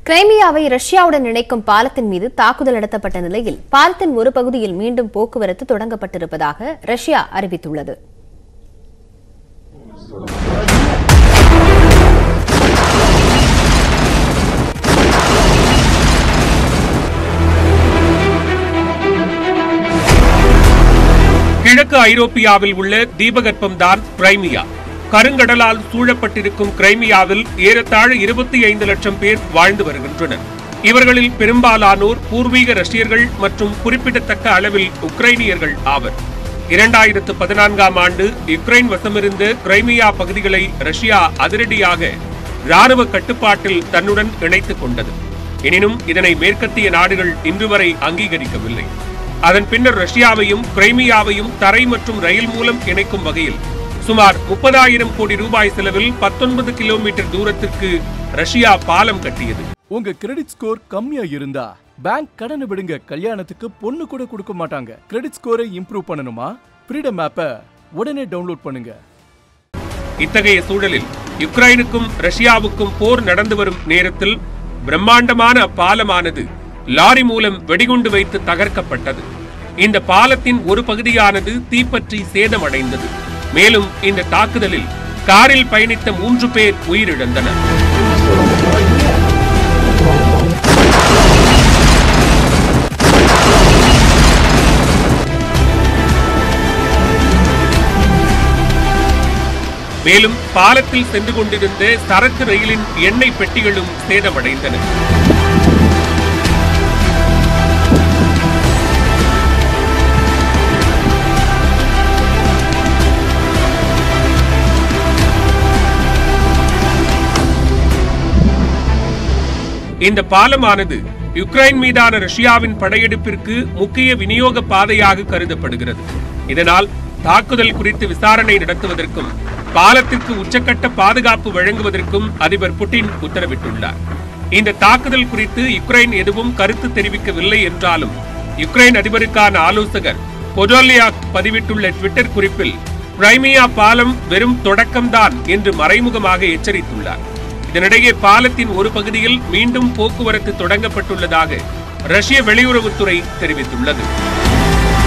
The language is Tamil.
கிரைமியாவை ரஷ்யாவுடன் இணைக்கும் பாலத்தின் மீது தாக்குதல் நடத்தப்பட்ட நிலையில் பாலத்தின் ஒரு பகுதியில் மீண்டும் போக்குவரத்து தொடங்கப்பட்டிருப்பதாக ரஷ்யா அறிவித்துள்ளது கிழக்கு ஐரோப்பியாவில் உள்ள தீபகற்பம்தான் கிரைமியா கருங்கடலால் சூழப்பட்டிருக்கும் கிரைமியாவில் ஏறத்தாழ இருபத்தி ஐந்து லட்சம் பேர் வாழ்ந்து வருகின்றனர் இவர்களில் பெரும்பாலானோர் பூர்வீக ரஷ்யர்கள் மற்றும் குறிப்பிடத்தக்க அளவில் உக்ரைனியர்கள் ஆவர் இரண்டாயிரத்து பதினான்காம் ஆண்டு யுக்ரைன் வசமிருந்த கிரைமியா பகுதிகளை ரஷ்யா அதிரடியாக ராணுவ கட்டுப்பாட்டில் தன்னுடன் இணைத்துக் கொண்டது எனினும் இதனை மேற்கத்திய நாடுகள் இன்று வரை அங்கீகரிக்கவில்லை அதன் பின்னர் ரஷ்யாவையும் கிரைமியாவையும் தரை மற்றும் ரயில் மூலம் இணைக்கும் வகையில் சுமார் முப்பதாயிரம் கோடி ரூபாய் செலவில் பத்தொன்பது கிலோமீட்டர் தூரத்திற்கு ரஷ்யா பாலம் கட்டியது உங்க கிரெடிட் ஸ்கோர் கம்மியா இருந்தா பேங்க் கடனை விடுங்க கல்யாணத்துக்கு பொண்ணு கூட கொடுக்க மாட்டாங்க கிரெடிட் ஸ்கோரை இம்ப்ரூவ் பண்ணணுமா ஃப்ரீடம் ஆப்பை உடனே டவுன்லோட் பண்ணுங்க இத்தகைய சூழலில் யுக்ரைனுக்கும் ரஷ்யாவுக்கும் போர் நடந்து வரும் நேரத்தில் பிரம்மாண்டமான பாலமானது லாரி மூலம் வெடிகுண்டு வைத்து தகர்க்கப்பட்டது இந்த பாலத்தின் ஒரு பகுதியானது தீப்பற்றி சேதமடைந்தது மேலும் இந்த தாக்குதலில் காரில் பயணித்த மூன்று பேர் உயிரிழந்தனர் மேலும் பாலத்தில் சென்று கொண்டிருந்த சரக்கு ரயிலின் எண்ணெய் பெட்டிகளும் சேதமடைந்தன இந்த பாலமானது யுக்ரைன் மீதான ரஷ்யாவின் படையெடுப்பிற்கு முக்கிய விநியோக பாதையாக கருதப்படுகிறது இதனால் தாக்குதல் குறித்து விசாரணை நடத்துவதற்கும் பாலத்திற்கு உச்சக்கட்ட பாதுகாப்பு வழங்குவதற்கும் அதிபர் புட்டின் உத்தரவிட்டுள்ளார் இந்த தாக்குதல் குறித்து யுக்ரைன் எதுவும் கருத்து தெரிவிக்கவில்லை என்றாலும் யுக்ரைன் அதிபருக்கான ஆலோசகர் பொடோலியாக் பதிவிட்டுள்ள ட்விட்டர் குறிப்பில் கிரைமியா பாலம் வெறும் தொடக்கம்தான் என்று மறைமுகமாக எச்சரித்துள்ளார் இதனிடையே பாலத்தின் ஒரு பகுதியில் மீண்டும் போக்குவரத்து தொடங்கப்பட்டுள்ளதாக ரஷ்ய வெளியுறவுத்துறை தெரிவித்துள்ளது